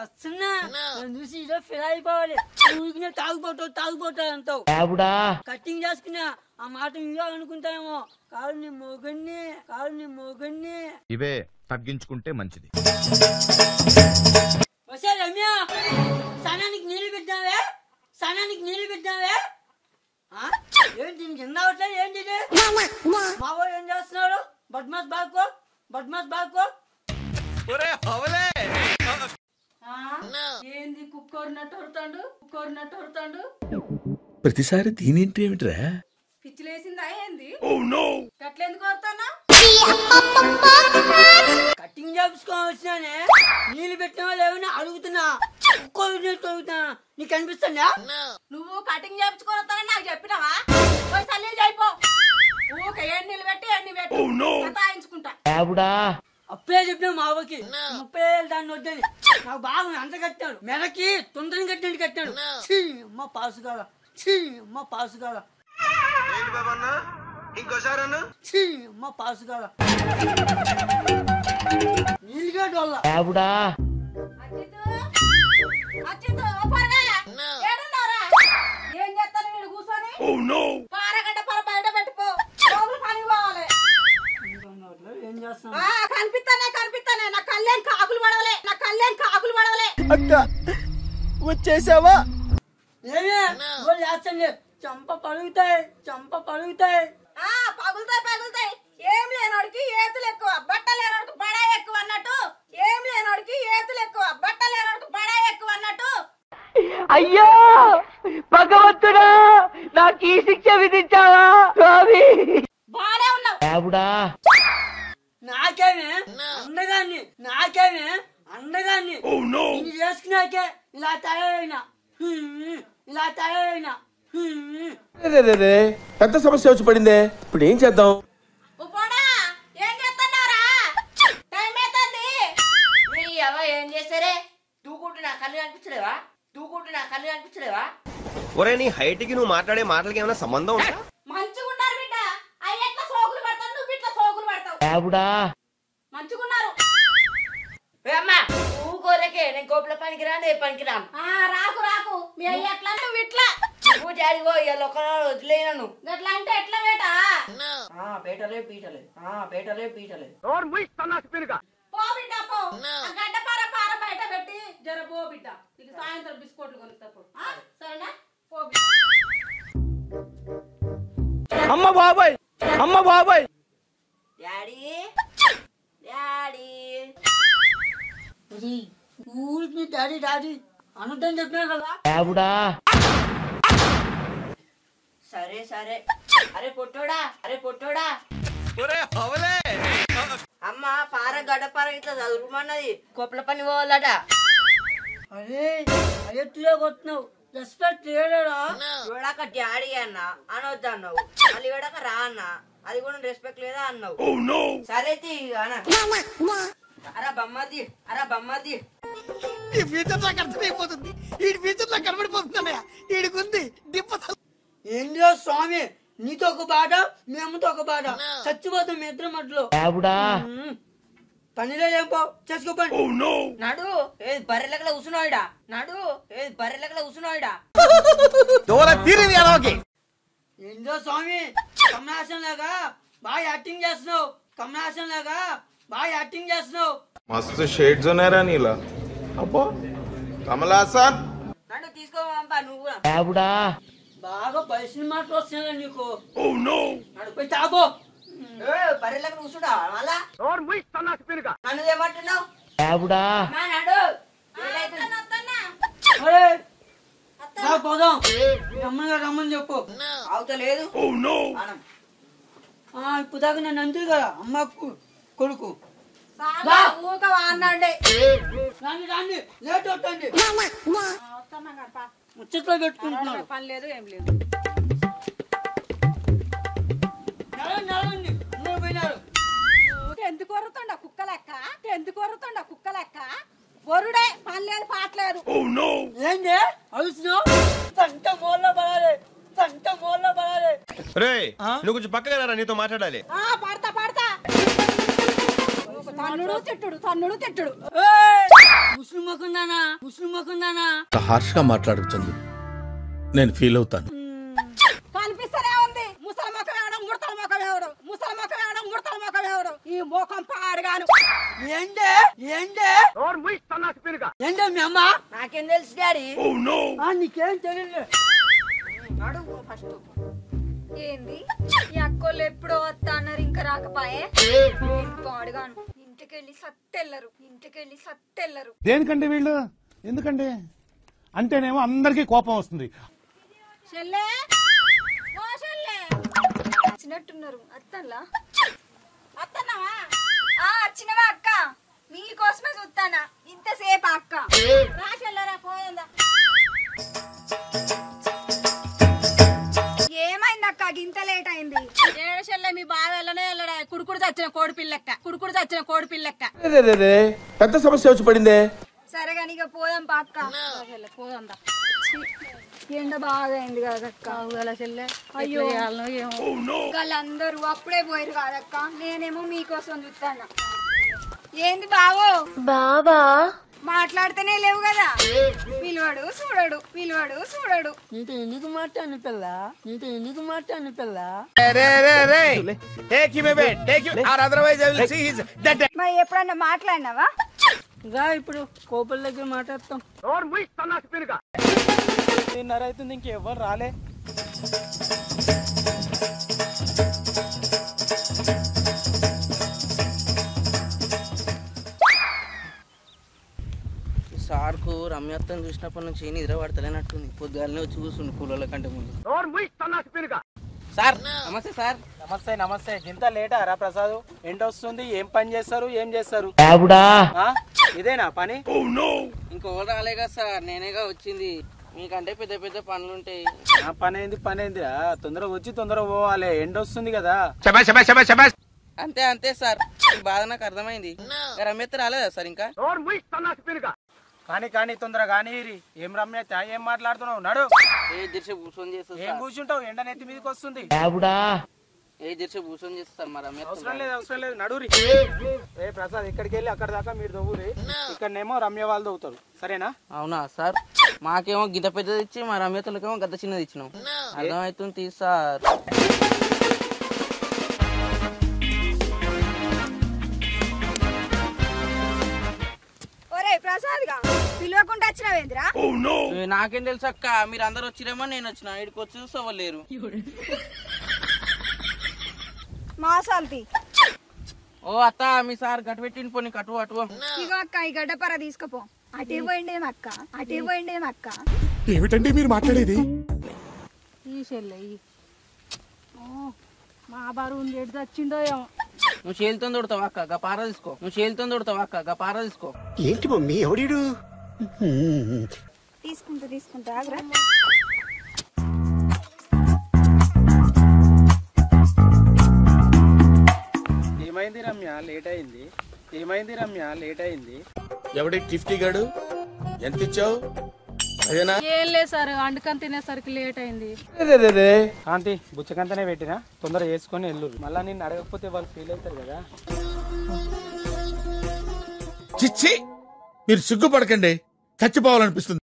వస్తున్నా నన్ను చూసి ఇదో ఫిల్ అయిపోవాలి ఊరికినే తాగుపోతావు తాగుపోతావు అంటావు కట్టింగ్ చేసుకున్నా ఆ మాట ఇదో అనుకుంటానేమో కాదు నీ మొగన్ని కాదు నీ మొగన్ని ఇవే తగ్గించుకుంటే మంచిది వసే రమ్య సనానికి నీళ్ళు పెట్టావే సనానికి నీళ్ళు పెట్టావే ఆ? ఏంటి నీకు కింద అవట్లేదు ఏంటి ఇది మా వాడు ఏం చేస్తున్నాడు బద్మాస్ బాకో బద్మాస్ బాకో ఆ? ఏంది కుక్కోరినట్టు వరుతాండు కుక్కోరినట్టు వరుతాండు ప్రతిసారి దీనింటి ఏమిట్రా పిచ్చిలేసిందా ఏంది గట్లెందుకు వరుతానా కటింగ్ చేపించుకొని వచ్చినానే నీళ్ళు పెట్టినా లేవని అడుగుతున్నా ఒక్కొక్కటి అడుగుతున్నా నీకు కనిపిస్తుందా నువ్వు కటింగ్ చేయించుకోవద్దని నాకు చెప్పినావా పోయి సల్లీలు చేయిపో ఊక ఎన్ని పెట్టి ఎన్ని పెట్టి సతాయించుకుంటా అప్పుడే చెప్పిన మా అవ్వకి ముప్పై ఏళ్ళు దాన్ని వద్దని నాకు బాగా అంత కట్టాడు మెడకి తొందరగా కట్టినట్టు కట్టాడు ఛీ, అమ్మ పాసు కాల ఛీ అమ్మ పాసు కాల ఛీ అమ్మ పాసు కాల నీళ్ళుగడ్డ వల్ల అచ్చితు అచ్చితు ఓ పొరగా ఏడున్నారా ఏం చేస్తాను వీడు కూర్చొని పారగడ్డ పర బయట పెట్టుకో లోపల పని పోవాలి ఏం చేస్తాం ఆ, కనిపిస్తానే కనిపిస్తానే నా కళ్యాణ్ కాకులు పడవలే నా కళ్యాణ్ కాకులు పడవలే వచ్చేసావా ఏమే వాళ్ళు చేస్తండి చంప పలుగుతాయి చంప పలుగుతాయి ఆ పగులుతాయి పగులుతాయి ఏం లేనోడికి ఏతులు ఎక్కువ బట్ట లేనోడికి బడా ఎక్కువ అన్నట్టు ఏం లేనోడికి ఏతులు ఎక్కువ బట్ట లేనోడికి బడా ఎక్కువ అన్నట్టు అయ్యో భగవంతుడా నాకు ఈ శిక్ష విధించావా స్వామి బానే ఉన్నావు నాకేమే అండగాన్ని నాకేమే అండగాన్ని ఇది చేసుకున్నాకే ఇలా తయారైనా హ్మ్, ఇలా తయారైనా హ్మ్. పెద్ద సమస్య వచ్చి పడిందే ఇప్పుడు ఏం చేద్దాం ఓ పోడా ఏం చేస్తున్నారా టైం అవుతుంది నీ అవ్వ ఏం చేస్తారే తూకుంటు నా కళ్ళు కనిపించలేవా తూకుంటు నా కళ్ళు కనిపించలేవా ఒరే నీ హైట్ కి నువ్వు మాట్లాడే మాటలకి ఏమైనా సంబంధం ఉందా మంచిగున్నారు బిడ్డ అయ్యి ఎట్లా సోకులు పడతావు నువ్వు ఇట్లా సోకులు పడతావు మంచిగున్నారు ఏ అమ్మా ఊకోరకే నేను కోపల పనికి రాను ఏ పనికి రాను ఆ రాకు రాకు మీ అయ్యి ఎట్లా నువ్వు ఇట్లా నువ్వు డాడీ పో ఇవాళ ఒక్కనాడు వదిలేయను గట్లా అంటే ఎట్లా బేటా ఆ పేటలే పీటలే ఆ పేటలే పీటలే పో బిడ్డ పో ఆ గడ్డ పార పార బయట పెట్టి జర పో బిడ్డ నీకు సాయంత్రం బిస్కెట్లు కొనిస్తాప్పుడు ఆ? సరేనా పో బిడ్డ అమ్మ బాబాయ్ అమ్మ బాబాయ్ డాడీ డాడీ ఒరేయ్, ఊరికి డాడీ డాడీ అనొద్దని చెప్పినా కదా సరే సరే అరే పొట్టోడా అరే పొట్టోడా అమ్మ పార గడ్డ పార ఇట్లా చదువుమన్నది కొప్పల పని పోవాలట అరే అయ్యట్టుగా కొడుతున్నావు రెస్పెక్ట్ లేడరా చూడాక డాడీ అన్న అనొద్దు అన్నావు మళ్ళీ చూడాక రా అన్న అది కూడా రెస్పెక్ట్ లేదా అన్నావు సరే తీ అన్న అరా బమ్మది అరా బమ్మది ఈ ఫ్యూచర్ నాకు అర్థమైపోతుంది ఈ ఫ్యూచర్ నాకు కనబడిపోతుందన్నయ్య ఈడికుంది దిప్ప ఏంద్రో స్వామి నీతో ఒక బాట మేముతో ఒక బాట చచ్చిపోతాం మీ ఇద్దరు మధ్యలో హ్మ్. పనిలో ఏం పో చేసుకోపండి నడు ఏది బర్రెలకల కూసున్నాయిడా నడు ఏది బర్రెలకల కూసున్నాయిడా దూర తీరింది అలాగే ఏంద్రో స్వామి కమలాసన్ లాగా బాగా యాక్టింగ్ చేస్తున్నావు కమలాసన్ లాగా బాగా యాక్టింగ్ చేస్తున్నావు मस्त शेड्स ఉన్నారా నీలా అబ్బో కమలాసన్ నన్ను తీసుకోమా నువ్వు కూడా బాగా బయసిన మాటలు వస్తున్నాయి నీకు నడిపోయి తాగో ఏ, బర్రెలకల కూసుడా మళ్ళా నన్ను ఏమంటున్నావు మా నడు ఏదైతే- అరే రా పోదాం రమ్మని రమ్మని చెప్పు అవతలేదు మనం ఆ, ఇప్పుడు దాకా నన్ను అంతే కదా అమ్మ కు- కొడుకు సాదా ఊక వాడినండి రాండి రాండి లేట్ అవుతుంది వస్తున్నా కడప ముచ్చట్లో పెట్టుకుంటున్నాడు పని లేదు ఏం లేదు నడవండి నడవండి అందరూ పోయినారు ఊక ఎందుకు వరుతుండ కుక్క లెక్క ఎందుకు వరుతుండ కుక్క లెక్క వరుడే పని లేదు పాటలేదు ఏంది అడుగుతున్నావు సంట మోళ్ళ పడాలి సంట మోళ్ళ పడాలి రే నువ్వు కొంచెం పక్కగా రా నీతో మాట్లాడాలి ఆ పడతా పడతా తన్నుడు తిట్టుడు తన్నుడు తిట్టుడు ముస్లిం మొక్కుందానా ముస్లిం మొక్కుందానా హార్ష్గా మాట్లాడకు చందు నేను ఫీల్ అవుతాను కనిపిస్తూనే ఉంది ముసలి ముఖం వేవడం ముడతల ముఖం వేవడం ముసలి ముఖం వేవడం ముడతల ముఖం వేవడం ఈ ముఖం పాడుగాను ఏంటే ఏంటే ఏంటే మీ అమ్మ నాకేం తెలుసు డాడీ ఆ, నీకేం తెలియదు అడుగు ఫస్ట్ ఏంది ఈ అక్కోళ్ళు ఎప్పుడో వస్తా అన్నారు ఇంకా రాకపాయే పాడుగాను ఇంటికెళ్ళి సత్తెల్లరు ఇంటికెళ్ళి సత్తెల్లరు దేనికండి వీళ్ళు ఎందుకండి అంటేనేమో అందరికీ కోపం వస్తుంది చెల్లే ఓ చెల్లే వచ్చినట్టున్నారు అత్తన్లా అత్తన్నావా ఆ వచ్చినవా అక్క మీకోసమే చూస్తానా ఇంతసేపు అక్క రా చెల్లరా పోయిందా ఏమైంది అక్క గింత లేట్ అయింది ఏడు చెల్లె మీ బావ వెళ్ళనే వెళ్ళడా కుడుకుడు చచ్చిన కోడి పిల్లెక్క కుడుకుడు చచ్చిన కోడి పిల్లెక్క పెద్ద సమస్య వచ్చి పడిందే సరే కానీ ఇక పోదాం పా అక్క పోదాం దా. ఛీ, ఎండ బాగా అయింది కదక్క అయ్యో వాళ్ళందరూ అప్పుడే పోయారు కాదక్క నేనేమో మీకోసం చూస్తాను ఏంది బావో బాబా మాట్లాడితేనే లేవు కదా పిలువడు చూడడు పిలువడు చూడడు నీతో ఎందుకు మాట్లాడు పిల్ల నీతో ఎందుకు మాట్లాడు పిల్ల మరి ఎప్పుడన్నా మాట్లాడినావా రా ఇప్పుడు కోపల దగ్గర మాట్లాడతాం అవుతుంది ఇంకెవ్వరు రాలే సార్కు రమ్యత్వం చూసినప్పటి నుంచి నిద్ర పడతలేనట్టుంది పొద్దుగాలనే వచ్చి కూర్చుండు కూలోళ్ళ కంటే ముందు సార్ నమస్తే సార్ నమస్తే నమస్తే ఇంత లేటా రా ప్రసాద్ ఎండ వస్తుంది ఏం పని చేస్తారు ఏం చేస్తారు ఆ? ఇదేనా పని ఇంకోళ్ళు రాలే కదా సార్ నేనేగా వచ్చింది మీకంటే పెద్ద పెద్ద పనులు ఉంటాయి ఆ పని ఏంది పని ఏందిరా తొందరగా వచ్చి తొందరగా పోవాలి ఎండ వస్తుంది కదా అంతే అంతే సార్ ఈ బాధ నాకు అర్థమైంది ఇంకా రమ్యత్త రాలేదా సార్ ఇంకా కానీ కానీ తొందరగా కానీ ఏం రమ్య ఏం మాట్లాడుతున్నావు నడు ఏ దిర్శ భూషణ్ చేస్తా ఏం కూర్చుంటావు ఎండ నెత్తి మీదకి వస్తుంది ఏ దిర్శ భూషణ్ చేస్తారు మా రమ్యత్త అవసరం లేదు అవసరం లేదు నడురి ఏ ప్రసాద్ ఇక్కడికి వెళ్ళి అక్కడ దాకా మీరు దవ్వురి ఇక్కడనేమో రమ్య వాళ్ళు దవ్వుతారు సరేనా అవునా సార్ మాకేమో గింత పెద్దది ఇచ్చి మా రమ్యతలకేమో గద్ద చిన్నది ఇచ్చినాం అర్థమవుతుంది తీ సార్ ఒరే ప్రసాద్ గా పిలవకుండా వచ్చినావేంద్రా ఏ, నాకేం తెలుసు అక్క మీరు అందరు వచ్చిరేమో నేను వచ్చిన ఇక్కడికి వచ్చి చూసవ్వలేరు మాసాల్తి ఓ అత్త మీ సార్ గట్టు పెట్టిన పోనీ కటు అటు ఇగో అక్క ఈ గడ్డపర తీసుకుపో అటే పోయిండేం అక్క అటే పోయిండేం అక్క ఏమిటండి మీరు మాట్లాడేది ఈ చెల్లె ఈ. ఓ, మా బరువు ఉంది ఎటు చచ్చిండో ఏమో నువ్వు చేతితో దొడతావు అక్క గా పార తీసుకో నువ్వు చేతితో దొడతావు అక్క గా పార తీసుకో ఏంటి మమ్మీ ఎవడీడు తీసుకుంటా తీసుకుంటా ఆగ్రా ఏమైంది రమ్య లేట్ అయింది ఏమైంది రమ్య లేట్ అయింది ఎవడి టిఫ్టీ గాడు ఎంత ఇచ్చావు అదేనా ఏం లేదు సార్ వండుకొని తినేసరికి లేట్ అయింది ఆంటీ బుచ్చకంతనే పెట్టినా తొందర చేసుకొని వెళ్ళు మళ్ళా నిన్ను అడగకపోతే వాళ్ళు ఫీల్ అవుతారు కదా చిచ్చి మీరు సిగ్గుపడకండి చచ్చిపోవాలనిపిస్తుంది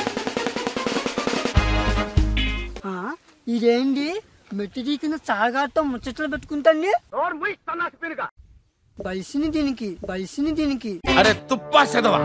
ఆ, ఇదేంటి మెట్టి తీకిన చాగాటం ముచ్చట్లు పెట్టుకుంటండి బలిసిని దీనికి బలిసిని దీనికి అరే తుప్పా చదవా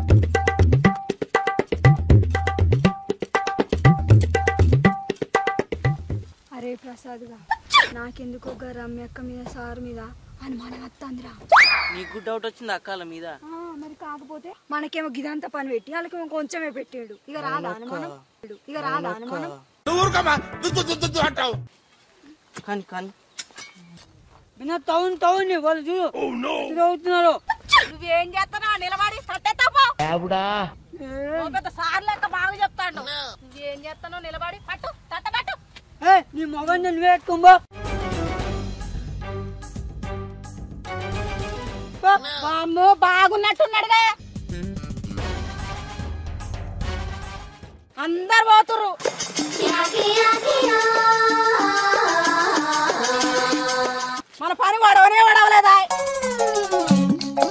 అరే ప్రసాద్ గా నాకెందుకు ఒక రమ్యక్క మీద సార్ మీద అనుమానం వస్తుందిరా నీకు డౌట్ వచ్చింది అక్కల మీద ఆ, మరి కాకపోతే మనకేమో గిదంతా పని పెట్టి వాళ్ళకేమో కొంచెమే పెట్టాడు ఇక రాదా అనుమానం ఇక రాదా అనుమానం నువ్వు ఊరుకోమా దుద్దు దుద్దు దుద్దు అంటావు కానీ కానీ వినా తౌన్ తౌన్ వాళ్ళు చూడు ఎదురు అవుతున్నారు నువ్వేం చేస్తున్నావు నిలబడి కట్టేస్తాపో పెద్ద సార్ లెక్క బాగా చెప్తాడు నువ్వేం చేస్తున్నావు నిలబడి పట్టు తట్ట పట్టు ఏ, నీ మొగన్ నువ్వే ఎత్తుకోబో అమ్మో బాగున్నట్టున్నాడుగా అందరు పోతురు మన పని వాడవనే వాడవలేదా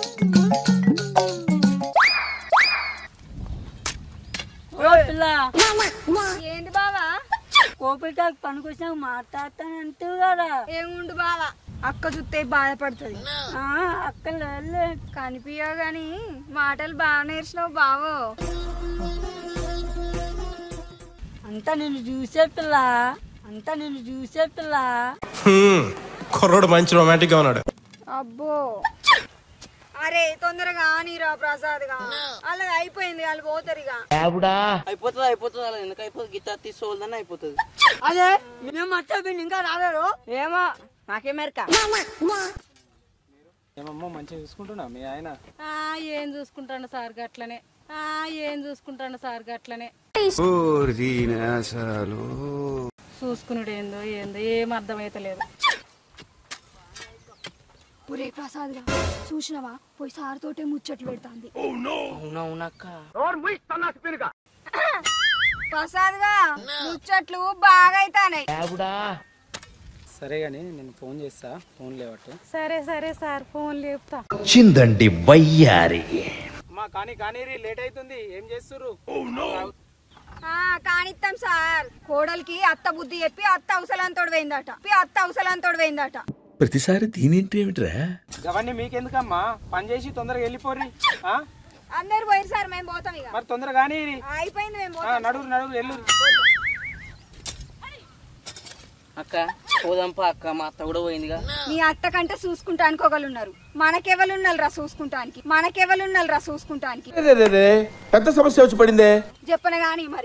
పిల్ల ఏంది బావా కోపిటాకు పనికొచ్చినాక మాట్లాడతానంటూ కదా ఏముండు బావా అక్క చూస్తే బాధపడుతుంది ఆ, అక్కడ వెళ్ళే కనిపించవు గాని మాటలు బాగా నేర్చినావు బావో అంతా నిన్ను చూసే పిల్ల అంతా నిన్ను చూసే పిల్ల కుర్రోడు మంచి రొమాంటిక్ గా ఉన్నాడు అబ్బో అరే తొందరగా నీరా ప్రసాద్ గా అలాగే అయిపోయింది వాళ్ళు పోతారు ఇక అయిపోతుంది అయిపోతుంది అలా ఎందుకు అయిపోతుంది గిత్త తీసుకోవాలని అయిపోతుంది అదే మేము మర్చిపోయింది ఇంకా రాలేరు ఏమో నాకేమెరక ఏమమ్మో మంచిగా చూసుకుంటున్నా మీ ఆయన ఆ ఏం చూసుకుంటాను సార్ గట్లనే ఆ ఏం చూసుకుంటాను సార్ గట్లనే చూసుకున్నాడు ఏందో ఏందో ఏం అర్థమైతలేదు ఒరే ప్రసాద్ గా చూసినవా పోయి సార్ తోటే ముచ్చట్లు పెడతాంది అవునవునక్క ప్రసాద్ గా ముచ్చట్లు బాగా అయితానాయి సరే గాని నేను ఫోన్ చేస్తా ఫోన్ లేవట్టు సరే సరే సార్ ఫోన్ లేపుతా చిందండి వయ్యారి అమ్మా కానీ కానీ లేట్ అవుతుంది ఏం చేస్తుర్రు ఆ కానిస్తాం సార్ కోడలికి అత్త బుద్ధి చెప్పి అత్త అవసలంతోడు పోయిందట చెప్పి అత్త అవసలంతోడు పోయిందట ప్రతిసారి దీనింటి ఏమిట్రా అవన్నీ మీకెందుకమ్మా పని చేసి తొందరగా వెళ్ళిపోర్రి ఆ? అందరు పోయి సార్ మేము పోతాం ఇక మరి తొందరగా కానీ అయిపోయింది మేము పోతాం నడురు నడురు ఎల్లు అక్క పోదాంపా అక్క మా అత్త కూడా పోయిందిగా నీ అత్త కంటే చూసుకుంటానికి ఒకళ్ళు ఉన్నారు మనకెవరు ఉన్నారు రా చూసుకుంటానికి మనకెవరు ఉన్నారు రా చూసుకుంటానికి పెద్ద సమస్య వచ్చి పడిందే చెప్పను గాని మరి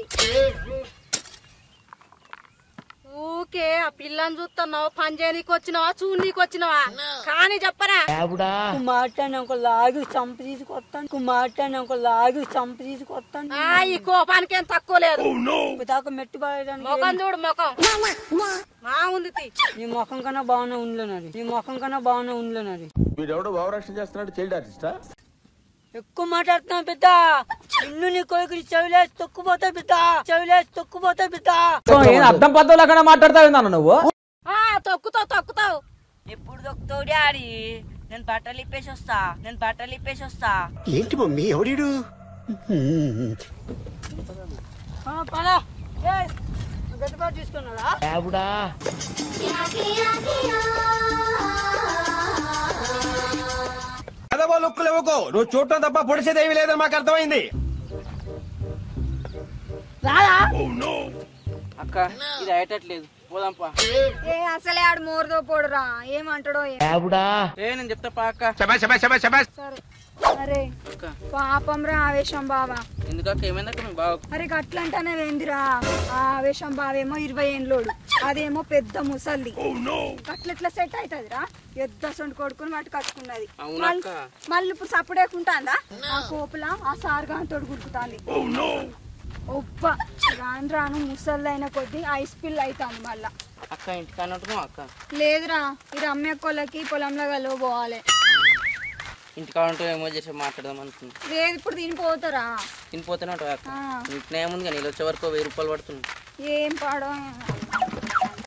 ఊకే ఆ పిల్లని చూస్తున్నావు పని చేయనీకి వచ్చినావా చూడనీకి వచ్చినావా కానీ చెప్పరా మాట్లాడిన ఒక లాగు చంప తీసుకొస్తాను మాట్లాడిన ఒక లాగు చంప తీసుకొస్తాను ఆ ఈ కోపానికి ఏం తక్కువ లేదు దాకా మెట్టు పాడడానికి ముఖం చూడు ముఖం మా ఉంది తీ. నీ ముఖం కన్నా బాగానే ఉండలేనది నీ ముఖం కన్నా బాగానే ఉండలేనది వీడెవడో భావరక్షణ చేస్తున్నాడు చైల్డ్ ఆర్టిస్టా ఎక్కువ మాట్లాడుతున్నావు బిడ్డ నిన్ను నీ కొడుకుని చెవిలేసి తొక్కుపోతా బిడ్డ చెవిలేసి తొక్కుపోతా బిడ్డ అర్థం పద్ధతులు అక్కడ మాట్లాడతావు నువ్వు ఆ తొక్కుతావు తొక్కుతావు ఎప్పుడు దొక్కుతావు డాడీ నేను బట్టలు ఇప్పేసి వస్తా నేను బట్టలు ఇప్పేసి వస్తా ఏంటి మమ్మీ ఎవడీడు ఆ, పద. ఏయ్, గట్టిగా తీసుకున్నారా అదవో లుక్కులు ఇవ్వకో నువ్వు చూడటం తప్ప పొడిసేది ఏమీ లేదని మాకు అర్థమైంది అక్క ఇది అయ్యేటట్లేదు పోదాంపా ఏ అసలే ఆడు మోరదో పోడురా ఏమంటాడో ఏ- ఏ నేను చెప్తా పా అక్క సరే అరే పాపం రా ఆవేశం బావా ఎందుకక్క ఏమైందక్క మీ బావ అరే గట్లంటానే ఏందిరా ఆ ఆవేశం బావేమో ఇరవై ఏండ్లోడు అదేమో పెద్ద ముసల్ది గట్లెట్లా సెట్ అవుతుంది రా ఎద్ద సొంటి కొడుకుని వాటి కట్టుకున్నది అవునక్క. మళ్ళీ- మళ్ళీ ఇప్పుడు సప్పుడేకుంటాందా ఆ కోపుల ఆ సారుగాంతోడు గురుకుతాంది ఒప్ప రాను రాను ముసళ్ళైన కొద్దీ ఐస్ పిల్ అవుతాంది మళ్ళా అక్క ఇంటికి అన్నట్టున్నావు అక్క లేదురా ఈ రమ్య కొలకి పొలంలో కలువ పోవాలి ఇంటికి ఉంటే ఏమో చేసి మాట్లాడదాం అనుకున్నా లేదు ఇప్పుడు తినిపోతారా తినిపోతేనే ఉంటావు అక్క ఆ. ఇంటినే ముందుగా నీళ్ళు వచ్చే వరకు వెయ్యి రూపాయలు పడుతుంది ఏం పాడో ఏమో.